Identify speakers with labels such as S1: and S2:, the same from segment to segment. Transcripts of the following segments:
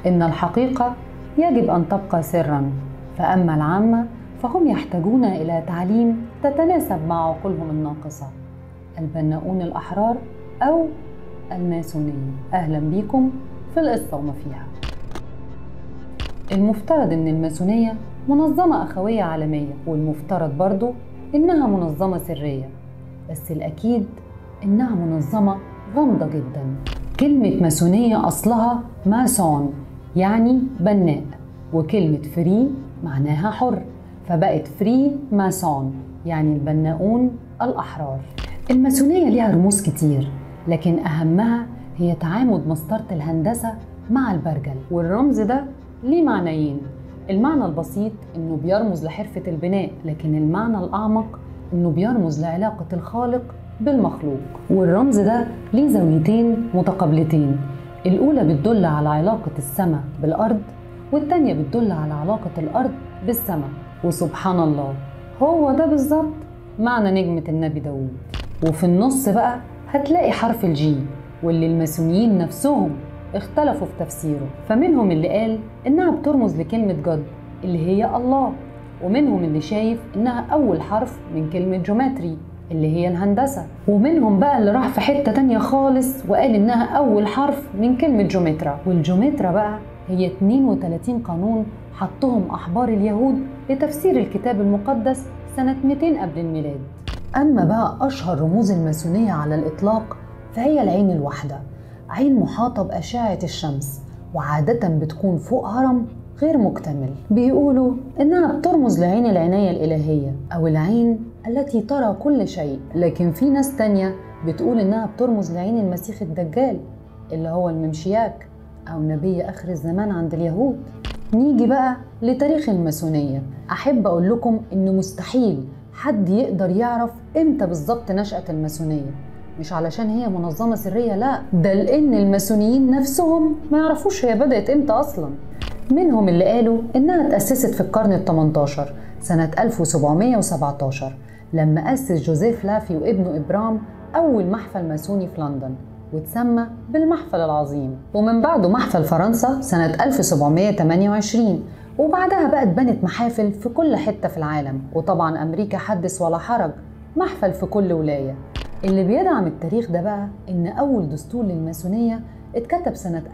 S1: إن الحقيقة يجب أن تبقى سرا فأما العامة فهم يحتاجون إلى تعليم تتناسب مع عقولهم الناقصة البناؤون الأحرار أو الماسونية أهلا بكم في القصة وما فيها المفترض إن الماسونية منظمة أخوية عالمية والمفترض برضو إنها منظمة سرية بس الأكيد إنها منظمة غامضة جدا كلمة ماسونية أصلها ماسون يعني بناء وكلمة فري معناها حر فبقت فري ماسون يعني البناؤون الأحرار الماسونية ليها رموز كتير لكن أهمها هي تعامد مسطرة الهندسة مع البرجل والرمز ده ليه معنيين المعنى البسيط إنه بيرمز لحرفة البناء لكن المعنى الأعمق إنه بيرمز لعلاقة الخالق بالمخلوق والرمز ده ليه زاويتين متقابلتين الأولى بتدل على علاقة السماء بالأرض والتانية بتدل على علاقة الأرض بالسماء وسبحان الله هو ده بالظبط معنى نجمة النبي داوود وفي النص بقى هتلاقي حرف الجي واللي الماسونيين نفسهم اختلفوا في تفسيره فمنهم اللي قال إنها بترمز لكلمة جد اللي هي الله ومنهم اللي شايف إنها أول حرف من كلمة جوماتري اللي هي الهندسة ومنهم بقى اللي راح في حتة تانية خالص وقال إنها أول حرف من كلمة جومترا والجومترا بقى هي 32 قانون حطهم أحبار اليهود لتفسير الكتاب المقدس سنة 200 قبل الميلاد أما بقى أشهر رموز الماسونية على الإطلاق فهي العين الواحدة عين محاطة بأشعة الشمس وعادة بتكون فوق هرم غير مكتمل بيقولوا إنها بترمز لعين العناية الإلهية أو العين التي ترى كل شيء لكن في ناس تانية بتقول إنها بترمز لعين المسيح الدجال اللي هو الممشياك أو نبي آخر الزمان عند اليهود نيجي بقى لتاريخ الماسونية أحب أقول لكم إن مستحيل حد يقدر يعرف إمتى بالظبط نشأت الماسونية مش علشان هي منظمة سرية لا ده لأن الماسونيين نفسهم ما يعرفوش هي بدأت إمتى أصلا منهم اللي قالوا إنها تأسست في القرن ال 18 سنة 1717 لما أسس جوزيف لافي وابنه إبرام أول محفل ماسوني في لندن وتسمى بالمحفل العظيم ومن بعده محفل فرنسا سنة 1728 وبعدها بقى اتبنت محافل في كل حتة في العالم وطبعا أمريكا حدث ولا حرج محفل في كل ولاية اللي بيدعم التاريخ ده بقى إن أول دستور للماسونية اتكتب سنة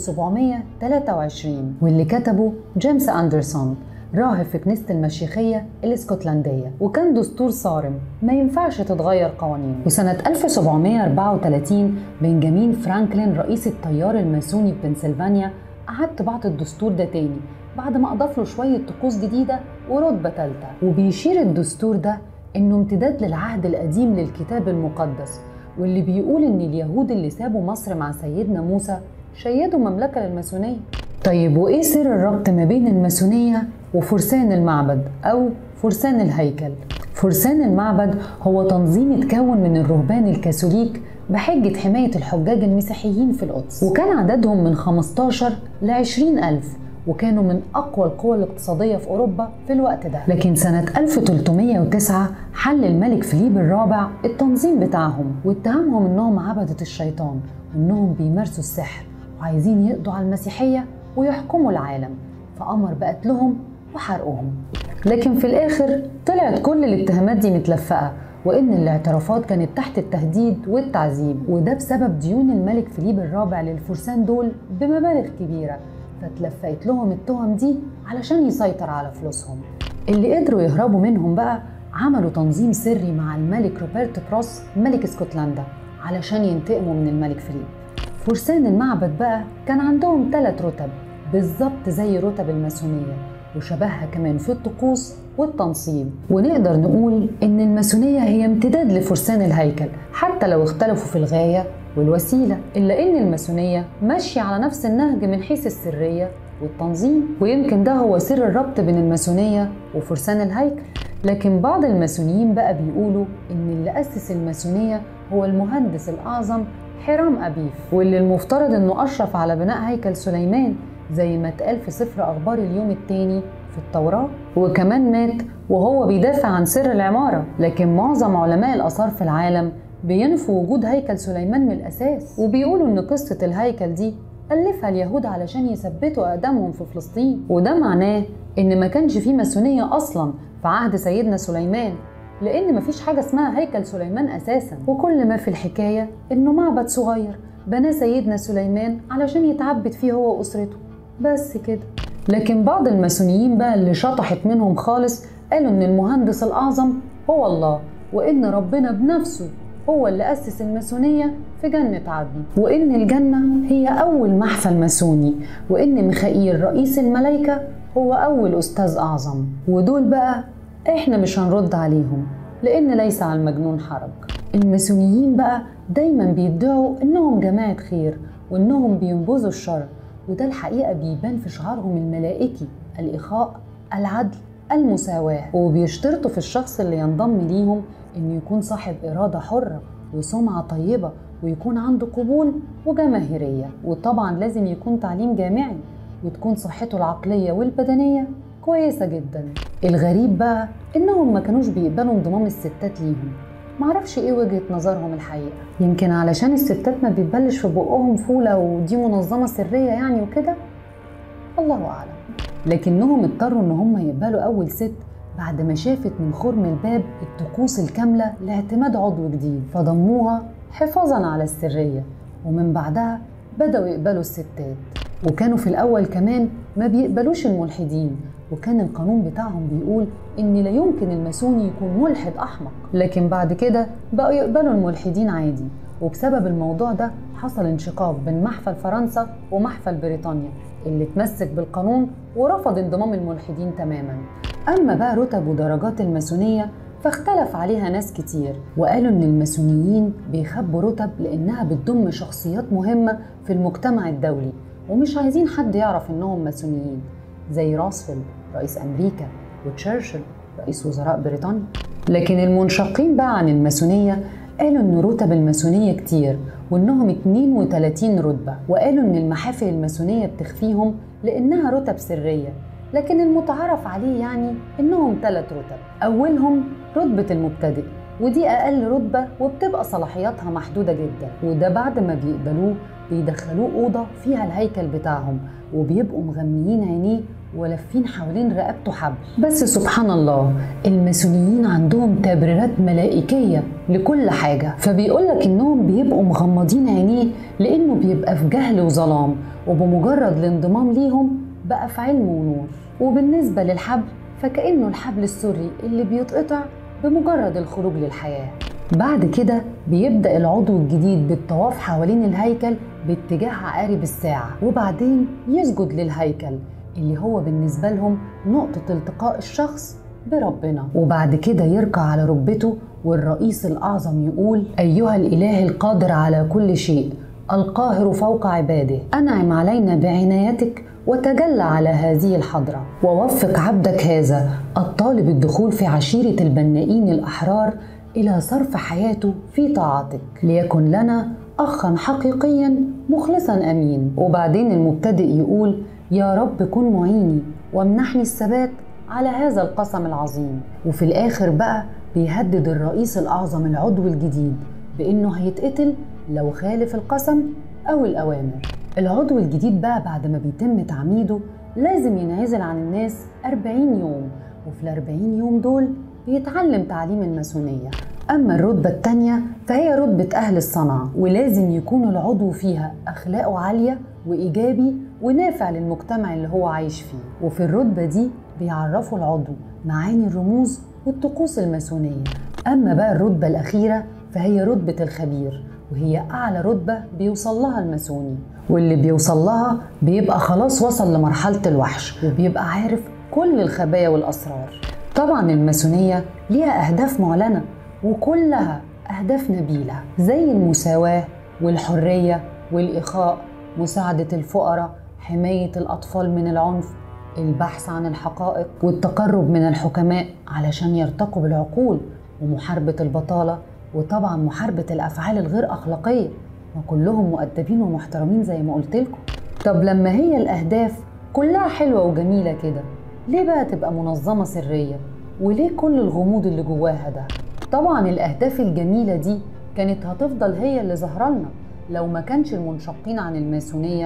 S1: 1723 واللي كتبه جيمس أندرسون راهب في كنيسة المشيخية الاسكتلندية وكان دستور صارم ما ينفعش تتغير قوانينه وسنة 1734 بنجامين فرانكلين رئيس التيار الماسوني بنسلفانيا أعاد طباعة الدستور ده تاني بعد ما أضاف له شوية طقوس جديدة ورتبة تالتة وبيشير الدستور ده إنه امتداد للعهد القديم للكتاب المقدس واللي بيقول إن اليهود اللي سابوا مصر مع سيدنا موسى شيدوا مملكة للماسونية طيب وإيه سر الربط ما بين الماسونية وفرسان المعبد أو فرسان الهيكل؟ فرسان المعبد هو تنظيم اتكون من الرهبان الكاثوليك بحجة حماية الحجاج المسيحيين في القدس وكان عددهم من 15 ل 20 ألف وكانوا من أقوى القوى الاقتصادية في أوروبا في الوقت ده لكن سنة 1309 حل الملك فيليب الرابع التنظيم بتاعهم واتهمهم إنهم عبدة الشيطان وإنهم بيمارسوا السحر وعايزين يقضوا على المسيحية ويحكموا العالم فأمر بقتلهم وحرقهم لكن في الآخر طلعت كل الاتهامات دي متلفقة وإن الاعترافات كانت تحت التهديد والتعذيب وده بسبب ديون الملك فيليب الرابع للفرسان دول بمبالغ كبيرة فاتلفقت لهم التهم دي علشان يسيطر على فلوسهم اللي قدروا يهربوا منهم بقى عملوا تنظيم سري مع الملك روبرت بروس ملك اسكتلندا علشان ينتقموا من الملك فيليب فرسان المعبد بقى كان عندهم ثلاث رتب بالظبط زي رتب الماسونية وشبهها كمان في الطقوس والتنصيب ونقدر نقول إن الماسونية هي امتداد لفرسان الهيكل حتى لو اختلفوا في الغاية والوسيلة إلا إن الماسونية ماشية على نفس النهج من حيث السرية والتنظيم ويمكن ده هو سر الربط بين الماسونية وفرسان الهيكل لكن بعض الماسونيين بقى بيقولوا إن اللي أسس الماسونية هو المهندس الأعظم حرام أبيف واللي المفترض إنه أشرف على بناء هيكل سليمان زي ما اتقال في سفر أخبار اليوم التاني في التوراة وكمان مات وهو بيدافع عن سر العمارة لكن معظم علماء الآثار في العالم بينفوا وجود هيكل سليمان من الأساس وبيقولوا إن قصة الهيكل دي ألفها اليهود علشان يثبتوا أقدامهم في فلسطين وده معناه إن ما كانش فيه ماسونية أصلا في عهد سيدنا سليمان لأن مفيش حاجة اسمها هيكل سليمان أساسا وكل ما في الحكاية إنه معبد صغير بناه سيدنا سليمان علشان يتعبد فيه هو وأسرته بس كده لكن بعض الماسونيين بقى اللي شطحت منهم خالص قالوا إن المهندس الأعظم هو الله وإن ربنا بنفسه هو اللي أسس الماسونية في جنة عدن وإن الجنة هي أول محفل ماسوني وإن ميخائيل رئيس الملائكة هو أول أستاذ أعظم ودول بقى إحنا مش هنرد عليهم لأن ليس على المجنون حرج الماسونيين بقى دايما بيدعوا إنهم جماعة خير وإنهم بينبذوا الشر وده الحقيقة بيبان في شعارهم الملائكي الإخاء العدل المساواة وبيشترطوا في الشخص اللي ينضم ليهم إنه يكون صاحب إرادة حرة وسمعة طيبة ويكون عنده قبول وجماهيرية وطبعا لازم يكون تعليم جامعي وتكون صحته العقلية والبدنية كويسة جدا الغريب بقى إنهم ما كانوش بيقبلوا انضمام الستات ليهم معرفش ايه وجهة نظرهم الحقيقة يمكن علشان الستات ما بيتبلش في بقهم فولة ودي منظمة سرية يعني وكده الله أعلم لكنهم اضطروا ان هم يقبلوا اول ست بعد ما شافت من خرم الباب الطقوس الكاملة لاعتماد عضو جديد فضموها حفاظا على السرية ومن بعدها بدأوا يقبلوا الستات وكانوا في الأول كمان ما بيقبلوش الملحدين وكان القانون بتاعهم بيقول إن لا يمكن الماسوني يكون ملحد أحمق لكن بعد كده بقوا يقبلوا الملحدين عادي وبسبب الموضوع ده حصل انشقاق بين محفل فرنسا ومحفل بريطانيا اللي اتمسك بالقانون ورفض انضمام الملحدين تماما أما بقى رتب ودرجات الماسونية فاختلف عليها ناس كتير وقالوا إن الماسونيين بيخبوا رتب لأنها بتضم شخصيات مهمة في المجتمع الدولي ومش عايزين حد يعرف إنهم ماسونيين زي راسفيلد رئيس أمريكا وتشرشل رئيس وزراء بريطانيا لكن المنشقين بقى عن الماسونية قالوا إن رتب الماسونية كتير وإنهم 32 رتبة وقالوا إن المحافل الماسونية بتخفيهم لأنها رتب سرية لكن المتعارف عليه يعني إنهم ثلاث رتب أولهم رتبة المبتدئ ودي أقل رتبة وبتبقى صلاحياتها محدودة جدا وده بعد ما بيقبلوه بيدخلوه أوضة فيها الهيكل بتاعهم وبيبقوا مغميين عينيه ولافين حوالين رقبته حبل بس سبحان الله الماسونيين عندهم تبريرات ملائكية لكل حاجة فبيقولك إنهم بيبقوا مغمضين عينيه لأنه بيبقى في جهل وظلام وبمجرد الانضمام ليهم بقى في علم ونور وبالنسبة للحبل فكأنه الحبل السري اللي بيتقطع بمجرد الخروج للحياة بعد كده بيبدأ العضو الجديد بالطواف حوالين الهيكل باتجاه عقارب الساعة وبعدين يسجد للهيكل اللي هو بالنسبة لهم نقطة التقاء الشخص بربنا وبعد كده يركع على ركبته والرئيس الأعظم يقول أيها الإله القادر على كل شيء القاهر فوق عباده أنعم علينا بعنايتك وتجلى على هذه الحضرة ووفق عبدك هذا الطالب الدخول في عشيرة البنائين الأحرار إلى صرف حياته في طاعتك ليكن لنا أخا حقيقيا مخلصا أمين وبعدين المبتدئ يقول يا رب كن معيني وامنحني الثبات على هذا القسم العظيم وفي الآخر بقى بيهدد الرئيس الأعظم العضو الجديد بإنه هيتقتل لو خالف القسم أو الأوامر العضو الجديد بقى بعد ما بيتم تعميده لازم ينعزل عن الناس 40 يوم وفي ال 40 يوم دول بيتعلم تعليم الماسونية أما الرتبة التانية فهي رتبة أهل الصنعة ولازم يكون العضو فيها أخلاقه عالية وإيجابي ونافع للمجتمع اللي هو عايش فيه وفي الرتبة دي بيعرفوا العضو معاني الرموز والطقوس الماسونية أما بقى الرتبة الأخيرة فهي رتبة الخبير وهي أعلى رتبة بيوصل لها الماسوني واللي بيوصل لها بيبقى خلاص وصل لمرحلة الوحش وبيبقى عارف كل الخبايا والأسرار طبعا الماسونية ليها أهداف معلنة وكلها أهداف نبيلة زي المساواة والحرية والإخاء مساعدة الفقراء حماية الأطفال من العنف البحث عن الحقائق والتقرب من الحكماء علشان يرتقوا بالعقول ومحاربة البطالة وطبعا محاربة الأفعال الغير أخلاقية وكلهم مؤدبين ومحترمين زي ما قلت لكم طب لما هي الأهداف كلها حلوة وجميلة كده ليه بقى تبقى منظمة سرية وليه كل الغموض اللي جواها ده طبعا الأهداف الجميلة دي كانت هتفضل هي اللي ظاهرة لنا لو ما كانش المنشقين عن الماسونية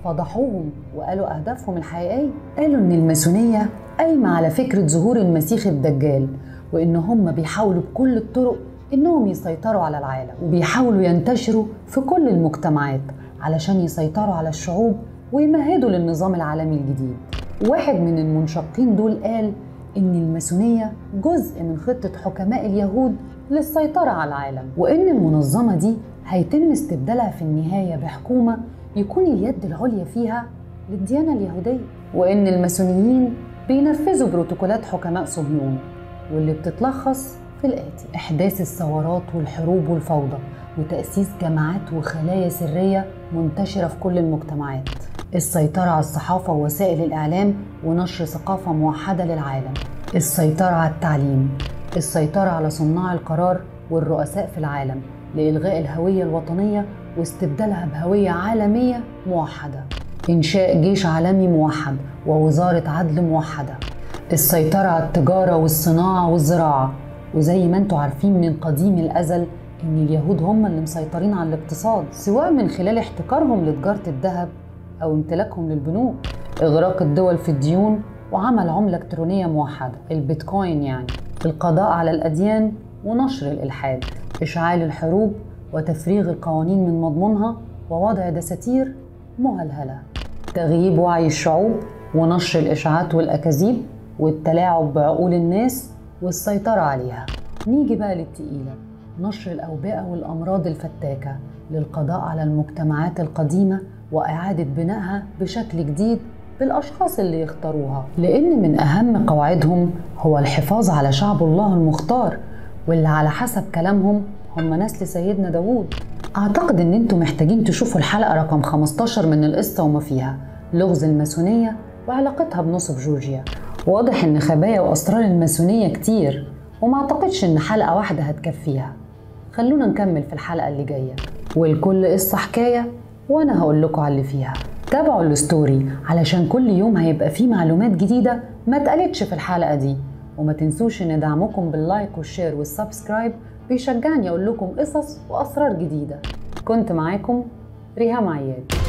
S1: فضحوهم وقالوا أهدافهم الحقيقية قالوا إن الماسونية قايمة على فكرة ظهور المسيح الدجال وإن هم بيحاولوا بكل الطرق إنهم يسيطروا على العالم وبيحاولوا ينتشروا في كل المجتمعات علشان يسيطروا على الشعوب ويمهدوا للنظام العالمي الجديد واحد من المنشقين دول قال إن الماسونية جزء من خطة حكماء اليهود للسيطرة على العالم وإن المنظمة دي هيتم استبدالها في النهاية بحكومة يكون اليد العليا فيها للديانة اليهودية وإن الماسونيين بينفذوا بروتوكولات حكماء صهيون واللي بتتلخص في الآتي إحداث الثورات والحروب والفوضى وتأسيس جماعات وخلايا سرية منتشرة في كل المجتمعات السيطرة على الصحافة ووسائل الإعلام ونشر ثقافة موحدة للعالم السيطرة على التعليم السيطرة على صناع القرار والرؤساء في العالم لإلغاء الهوية الوطنية واستبدالها بهوية عالمية موحدة إنشاء جيش عالمي موحد ووزارة عدل موحدة السيطرة على التجارة والصناعة والزراعة وزي ما انتم عارفين من قديم الأزل إن اليهود هم اللي مسيطرين على الاقتصاد سواء من خلال احتكارهم لتجارة الذهب أو امتلاكهم للبنوك إغراق الدول في الديون وعمل عملة إلكترونية موحدة البيتكوين يعني القضاء على الأديان ونشر الإلحاد إشعال الحروب وتفريغ القوانين من مضمونها ووضع دساتير مهلهلة تغييب وعي الشعوب ونشر الإشاعات والأكاذيب والتلاعب بعقول الناس والسيطرة عليها نيجي بقى للتقيلة نشر الأوبئة والأمراض الفتاكة للقضاء على المجتمعات القديمة وإعادة بنائها بشكل جديد بالأشخاص اللي يختاروها لأن من أهم قواعدهم هو الحفاظ على شعب الله المختار واللي على حسب كلامهم هم نسل سيدنا داوود أعتقد إن أنتم محتاجين تشوفوا الحلقة رقم 15 من القصة وما فيها لغز الماسونية وعلاقتها بنصب جورجيا واضح إن خبايا وأسرار الماسونية كتير وما أعتقدش إن حلقة واحدة هتكفيها خلونا نكمل في الحلقة اللي جاية والكل قصة حكاية وأنا هقول لكم على اللي فيها تابعوا الستوري علشان كل يوم هيبقى فيه معلومات جديدة ما اتقالتش في الحلقة دي وما تنسوش ان دعمكم باللايك والشير والسبسكرايب بيشجعني اقول لكم قصص واسرار جديدة كنت معاكم ريهام عياد